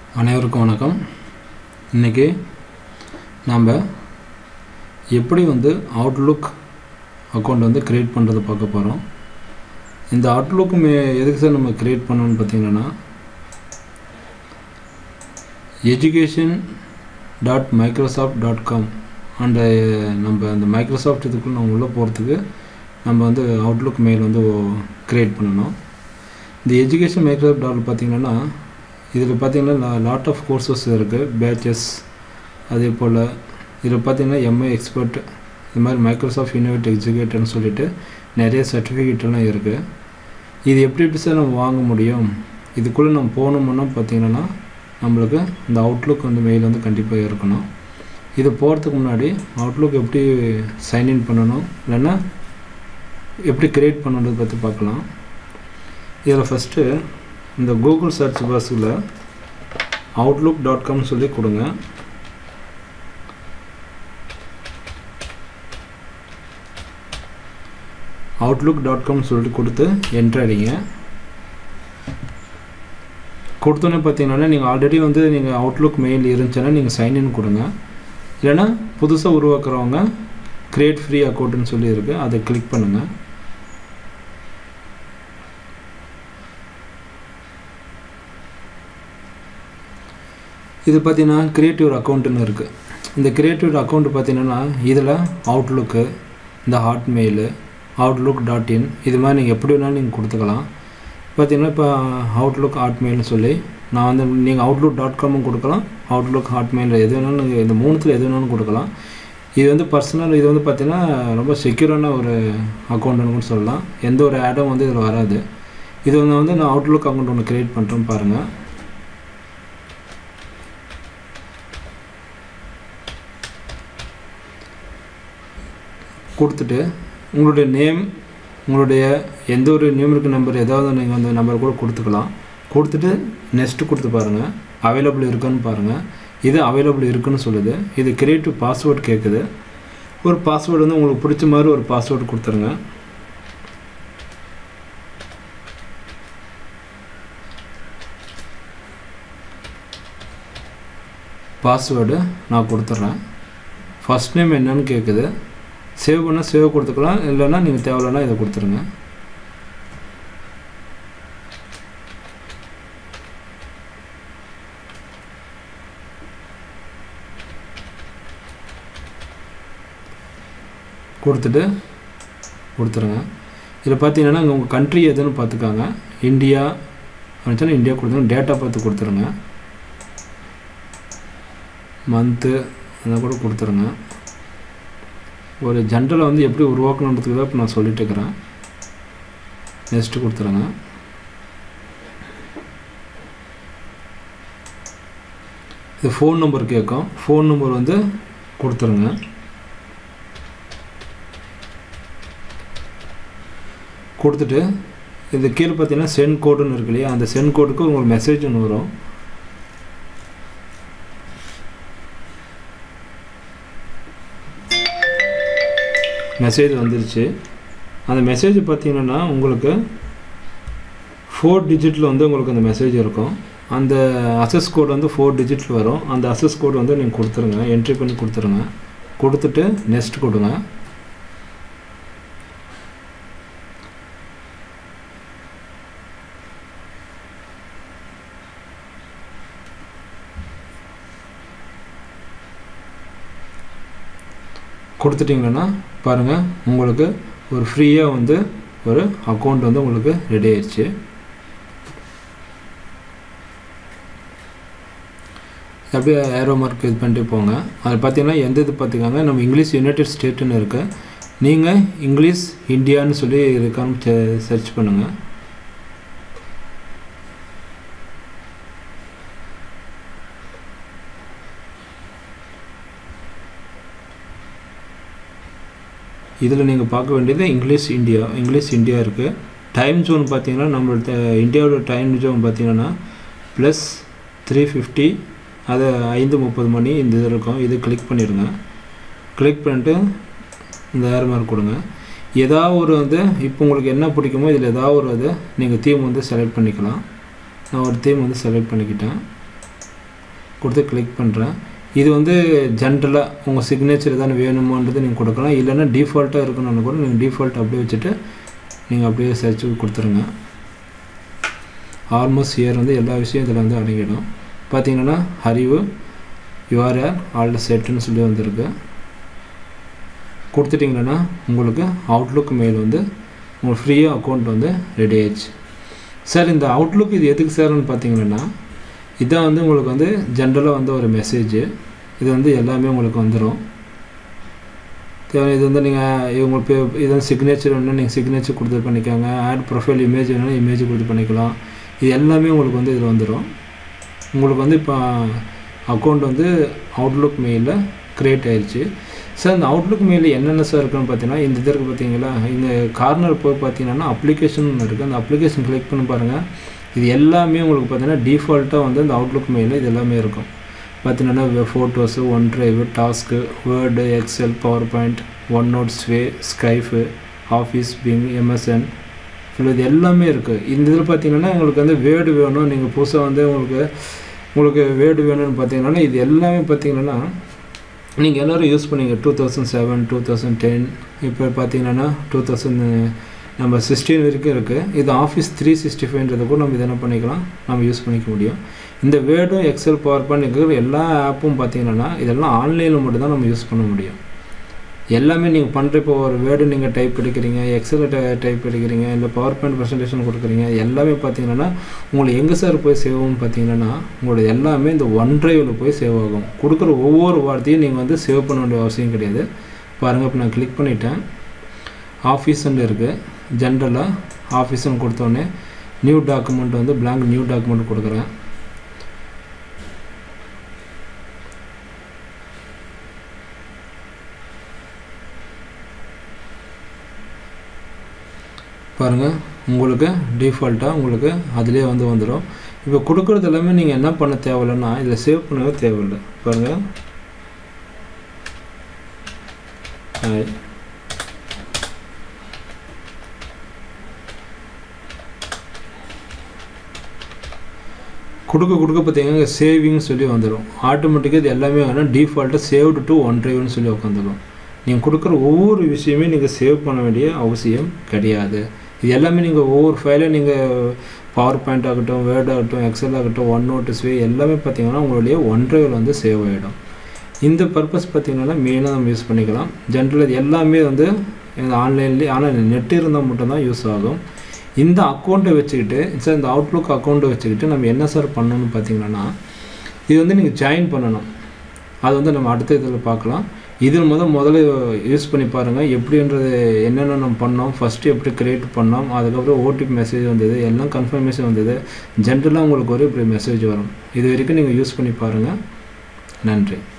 அனைவருக்கும் வணக்கம் இன்றைக்கி நாம் எப்படி வந்து அவுட்லுக் அக்கௌண்ட் வந்து க்ரியேட் பண்ணுறது பார்க்க போகிறோம் இந்த அவுட்லுக் மே எதுக்கு சார் நம்ம க்ரியேட் பண்ணோன்னு பார்த்தீங்கன்னா education dot Microsoft dot com அந்த நம்ம அந்த மைக்ரோசாஃப்ட் இதுக்குள்ள நம்ம உள்ளே போகிறதுக்கு நம்ம வந்து அவுட்லுக் மெயில் வந்து க்ரியேட் பண்ணணும் இந்த எஜுகேஷன் மைக்ரோசாஃப்ட் டாட் பார்த்தீங்கன்னா இதில் பார்த்தீங்கன்னா லாட் ஆஃப் கோர்சஸ் இருக்குது பேச்சஸ் அதே போல் இதில் பார்த்தீங்கன்னா எம்ஏ எக்ஸ்பர்ட் இது மாதிரி மைக்ரோசாஃப்ட் யூனிவர்ட் எக்ஸிக்யூட்டிவ்னு சொல்லிட்டு நிறைய சர்டிஃபிகேட் எல்லாம் இருக்குது இது எப்படி எப்படி சார் நம்ம வாங்க முடியும் இதுக்குள்ளே நம்ம போகணுமுன்னா பார்த்தீங்கன்னா நம்மளுக்கு இந்த அவுட்லுக் வந்து மெயில் வந்து கண்டிப்பாக இருக்கணும் இது போகிறதுக்கு முன்னாடி அவுட்லுக் எப்படி சைன்இன் பண்ணணும் இல்லைன்னா எப்படி க்ரியேட் பண்ணணுன்றதை பற்றி பார்க்கலாம் இதில் ஃபஸ்ட்டு இந்த கூகுள் சர்ச் பாக்ஸில் அவுட்லுக் டாட் காம் சொல்லி கொடுங்க அவுட்லுக் டாட் காம் சொல்லிட்டு கொடுத்து என்ட்ரு அடிங்க கொடுத்தோன்னே பார்த்தீங்கன்னா நீங்கள் ஆல்ரெடி வந்து நீங்கள் அவுட்லுக் மெயில் இருந்துச்சுன்னா நீங்கள் சைன்இன் கொடுங்க இல்லைன்னா புதுசாக உருவாக்குறவங்க க்ரியேட் ஃப்ரீ அக்கௌண்ட்டுன்னு சொல்லி இருக்குது அதை கிளிக் பண்ணுங்கள் இது பார்த்தீங்கன்னா க்ரியேட்டிவ் அக்கௌண்ட்டுன்னு இருக்குது இந்த க்ரியேட்டிவ் அக்கௌண்ட் பார்த்தீங்கன்னா இதில் அவுட்லுக்கு இந்த ஹாட்மெயிலு அவுட்லுக் டாட் இன் இது மாதிரி நீங்கள் எப்படி வேணாலும் நீங்கள் கொடுத்துக்கலாம் பார்த்தீங்கன்னா இப்போ அவுட்லுக் ஹாட்மெயில்னு சொல்லி நான் வந்து நீங்கள் அவுட்லுக் டாட் காமும் கொடுக்கலாம் அவுட்லுக் ஹாட்மெயில் எது வேணாலும் நீங்கள் இந்த மூணுத்தில் எது வேணாலும் கொடுக்கலாம் இது வந்து பர்சனல் இது வந்து பார்த்திங்கன்னா ரொம்ப செக்யூரான ஒரு அக்கௌண்ட்டுன்னு கூட சொல்லலாம் எந்த ஒரு ஆடும் வந்து இதில் வராது இது வந்து வந்து நான் அவுட்லுக் அக்கௌண்ட் ஒன்று க்ரியேட் பண்ணுறேன் பாருங்கள் கொடுத்துட்டு உங்களுடைய நேம் உங்களுடைய எந்த ஒரு நியூமரிக் நம்பர் ஏதாவது நீங்கள் அந்த நம்பர் கூட கொடுத்துக்கலாம் கொடுத்துட்டு நெக்ஸ்ட்டு கொடுத்து பாருங்கள் அவைலபிள் இருக்கான்னு பாருங்கள் இது அவைலபிள் இருக்குன்னு சொல்லுது இது கிரியேட்டிவ் பாஸ்வேர்டு கேட்குது ஒரு பாஸ்வேர்டு வந்து உங்களுக்கு பிடிச்ச மாதிரி ஒரு பாஸ்வேர்டு கொடுத்துருங்க பாஸ்வேர்டு நான் கொடுத்துட்றேன் ஃபஸ்ட் நேம் என்னன்னு கேட்குது சேவ் பண்ணால் சேவ் கொடுத்துக்கலாம் இல்லைன்னா நீங்கள் தேவையில்லைன்னா இதை கொடுத்துருங்க கொடுத்துட்டு கொடுத்துருங்க இதில் பார்த்தீங்கன்னா இங்கே உங்கள் கண்ட்ரி எதுன்னு பார்த்துக்காங்க இந்தியா அப்படின்னா இந்தியா கொடுத்துருங்க டேட்டா பார்த்து கொடுத்துருங்க மந்த்து அதை கூட கொடுத்துருங்க ஒரு ஜென்ரலை வந்து எப்படி உருவாக்கணுன்றதுக்கு தான் இப்போ நான் சொல்லிட்டு இருக்கிறேன் நெக்ஸ்ட்டு கொடுத்துருங்க இது ஃபோன் நம்பர் கேட்கும் ஃபோன் நம்பர் வந்து கொடுத்துருங்க கொடுத்துட்டு இது கீழே பார்த்தீங்கன்னா சென்ட் கோடுன்னு இருக்கு இல்லையா அந்த சென்ட் கோடுக்கு உங்களுக்கு மெசேஜ் ஒன்று வரும் மெசேஜ் வந்துருச்சு அந்த மெசேஜ் பார்த்தீங்கன்னா உங்களுக்கு ஃபோர் டிஜிட்டில் வந்து உங்களுக்கு அந்த மெசேஜ் இருக்கும் அந்த அசஸ் கோட் வந்து ஃபோர் டிஜிட்டில் வரும் அந்த அசஸ் கோட் வந்து நீங்கள் கொடுத்துருங்க என்ட்ரி பண்ணி கொடுத்துருங்க கொடுத்துட்டு நெக்ஸ்ட் கொடுங்க கொடுத்துட்டிங்கன்னா பாருங்கள் உங்களுக்கு ஒரு ஃப்ரீயாக வந்து ஒரு அக்கௌண்ட் வந்து உங்களுக்கு ரெடி ஆயிடுச்சு அப்படியே ஏரோ மார்க் இது பண்ணிட்டு போங்க அதில் பார்த்தீங்கன்னா எந்த இது பார்த்துக்காங்க நம்ம இங்கிலீஷ் யுனைடெட் ஸ்டேட்டுன்னு இருக்குது நீங்கள் இங்கிலீஷ் இந்தியான்னு சொல்லி இருக்கான்னு சர்ச் பண்ணுங்கள் இதில் நீங்கள் பார்க்க வேண்டியது இங்கிலீஷ் இந்தியா இங்கிலீஷ் இந்தியா இருக்குது டைம் ஜோன் பார்த்தீங்கன்னா நம்மளோட இந்தியாவோட டைம் ஜோன் பார்த்தீங்கன்னா ப்ளஸ் த்ரீ ஃபிஃப்டி அது ஐந்து முப்பது மணி இந்த இது இருக்கும் இது கிளிக் பண்ணிடுங்க கிளிக் பண்ணிட்டு இந்த ஏர் மார்க் கொடுங்க ஏதாவது ஒரு வந்து இப்போ உங்களுக்கு என்ன பிடிக்குமோ இதில் ஏதாவது ஒரு இது நீங்கள் தீம் வந்து செலக்ட் பண்ணிக்கலாம் நான் ஒரு தீம் வந்து செலக்ட் பண்ணிக்கிட்டேன் கொடுத்து கிளிக் பண்ணுறேன் இது வந்து ஜென்ரலாக உங்கள் சிக்னேச்சர் எதாவது வேணுமான்றது நீங்கள் கொடுக்கலாம் இல்லைன்னா டிஃபால்ட்டாக இருக்கணும்னு கூட நீங்கள் டிஃபால்ட் அப்படியே வச்சுட்டு நீங்கள் அப்படியே சர்ச் கொடுத்துருங்க ஆல்மோஸ்ட் இயர் வந்து எல்லா விஷயம் இதில் வந்து அடங்கிடும் பார்த்தீங்கன்னா அறிவு யூஆர்ஆர் ஆல்ட் செட்டுன்னு சொல்லி வந்திருக்கு கொடுத்துட்டிங்கன்னா உங்களுக்கு அவுட்லுக் மெயில் வந்து உங்களுக்கு ஃப்ரீயாக அக்கௌண்ட் வந்து ரெடி ஆயிடுச்சு சார் இந்த அவுட்லுக் இது எதுக்கு சார்னு பார்த்தீங்கன்னா இதான் வந்து உங்களுக்கு வந்து ஜென்ரலாக வந்து ஒரு மெசேஜ் இது வந்து எல்லாமே உங்களுக்கு வந்துடும் தேவை இது வந்து நீங்கள் இவங்களுக்கு இது வந்து சிக்னேச்சர் வேணும்னா நீங்கள் சிக்னேச்சர் கொடுத்து பண்ணிக்கோங்க ஆட் ப்ரொஃபைல் இமேஜ் வேணும்னா இமேஜ் கொடுத்து பண்ணிக்கலாம் இது எல்லாமே உங்களுக்கு வந்து இதில் வந்துடும் உங்களுக்கு வந்து இப்போ அக்கௌண்ட் வந்து அவுட்லுக் மெயிலில் க்ரியேட் ஆயிடுச்சு சார் இந்த அவுட்லுக் மெயிலில் என்னென்ன சார் இருக்குன்னு பார்த்தீங்கன்னா இந்த இது இருக்குது பார்த்தீங்களா இந்த கார்னர் போய் பார்த்தீங்கன்னா அப்ளிகேஷன் இருக்குது அந்த அப்ளிகேஷன் கிளிக் பண்ணி பாருங்கள் இது எல்லாமே உங்களுக்கு பார்த்தீங்கன்னா டிஃபால்ட்டாக வந்து இந்த அவுட்லுக் மெயிலில் இது எல்லாமே இருக்கும் பார்த்தீங்கன்னா photos OneDrive task Word Excel PowerPoint OneNote Sway Skype office Bing MSN full இது எல்லாமே இருக்குது இந்த இதில் பார்த்தீங்கன்னா உங்களுக்கு வந்து வேர்டு வேணும் நீங்கள் புதுசாக வந்து உங்களுக்கு உங்களுக்கு வேர்டு வேணும்னு பார்த்தீங்கன்னா இது எல்லாமே பார்த்தீங்கன்னா நீங்கள் எல்லோரும் யூஸ் பண்ணீங்க two thousand seven two thousand ten இப்போ பார்த்தீங்கன்னா டூ தௌசண்ட் நம்ம சிக்ஸ்டீன் வரைக்கும் இருக்குது இது ஆஃபீஸ் த்ரீ சிக்ஸ்டி ஃபைவ்ன்றது கூட நம்ம இது என்ன பண்ணிக்கலாம் நம்ம யூஸ் பண்ணிக்க முடியும் இந்த வேர்டும் எக்ஸல் பவர் பாயிண்ட் இருக்கிற எல்லா ஆப்பும் பார்த்தீங்கன்னா இதெல்லாம் ஆன்லைனில் மட்டும்தான் நம்ம யூஸ் பண்ண முடியும் எல்லாமே நீங்கள் பண்ணுற இப்போ ஒரு வேர்டு நீங்கள் டைப் எடுக்கிறீங்க எக்ஸல் டைப் எடுக்கிறீங்க இல்லை பவர் பாயிண்ட் ப்ரெசன்டேஷன் கொடுக்குறீங்க எல்லாமே பார்த்தீங்கன்னா உங்களுக்கு எங்கே சார் போய் சேவ் ஆகும் பார்த்தீங்கன்னா உங்களோட எல்லாமே இந்த ஒன் ட்ரைவில் போய் சேவ் ஆகும் கொடுக்குற ஒவ்வொரு வார்த்தையும் நீங்கள் வந்து சேவ் பண்ண வேண்டிய அவசியம் கிடையாது பாருங்கள் இப்போ நான் கிளிக் பண்ணிட்டேன் ஆஃபீஸ்ன்னு இருக்குது ஜென்ரலாக ஆஃபீஸ்ன்னு கொடுத்தோடனே நியூ டாக்குமெண்ட் வந்து பிளாங்க் நியூ டாக்குமெண்ட் கொடுக்குறேன் பாருங்கள் உங்களுக்கு டிஃபால்ட்டாக உங்களுக்கு அதிலே வந்து வந்துடும் இப்போ கொடுக்குறது எல்லாமே நீங்கள் என்ன பண்ண தேவையில்லைன்னா இதில் சேவ் பண்ணவே தேவையில்லை பாருங்கள் ஹாய் கொடுக்க கொடுக்க பார்த்தீங்கன்னா சேவிங்னு சொல்லி வந்துடும் ஆட்டோமேட்டிக்காக இது எல்லாமே வேணால் டிஃபால்ட்டாக சேவ்டு டு ஒன் ட்ரைவ்னு சொல்லி உட்காந்துடும் நீங்கள் கொடுக்குற ஒவ்வொரு விஷயமே நீங்கள் சேவ் பண்ண வேண்டிய அவசியம் கிடையாது இது எல்லாமே நீங்கள் ஒவ்வொரு ஃபைலையும் நீங்கள் பவர் பாயிண்ட் ஆகட்டும் வேர்ட் ஆகட்டும் எக்ஸல் ஆகட்டும் ஒன் நோட்டு ஸ்வே எல்லாமே பார்த்தீங்கன்னா உங்களுடைய ஒன் ட்ரைவில் வந்து சேவ் ஆகிடும் இந்த பர்பஸ் பார்த்தீங்கன்னா மெயினாக நம்ம யூஸ் பண்ணிக்கலாம் ஜென்ரல் இது எல்லாமே வந்து ஆன்லைன்லேயே ஆனால் நெட் இருந்தால் மட்டும்தான் யூஸ் ஆகும் இந்த அக்கௌண்ட்டை வச்சுக்கிட்டு சார் இந்த அவுட்லுக் அக்கௌண்ட்டை வச்சுக்கிட்டு நம்ம என்ன சார் பண்ணணும்னு பார்த்தீங்கன்னா இது வந்து நீங்கள் ஜாயின் பண்ணணும் அது வந்து நம்ம அடுத்த இதில் பார்க்கலாம் இதில் முதல் முதல்ல யூஸ் பண்ணி பாருங்கள் எப்படின்றது என்னென்ன நம்ம பண்ணோம் ஃபஸ்ட்டு எப்படி க்ரியேட் பண்ணோம் அதுக்கப்புறம் ஓடிபி மெசேஜ் வந்தது எல்லாம் கன்ஃபர்மேஷன் வந்தது ஜென்ரலாக உங்களுக்கு ஒரு இப்படி மெசேஜ் வரும் இது வரைக்கும் நீங்கள் யூஸ் பண்ணி பாருங்கள் நன்றி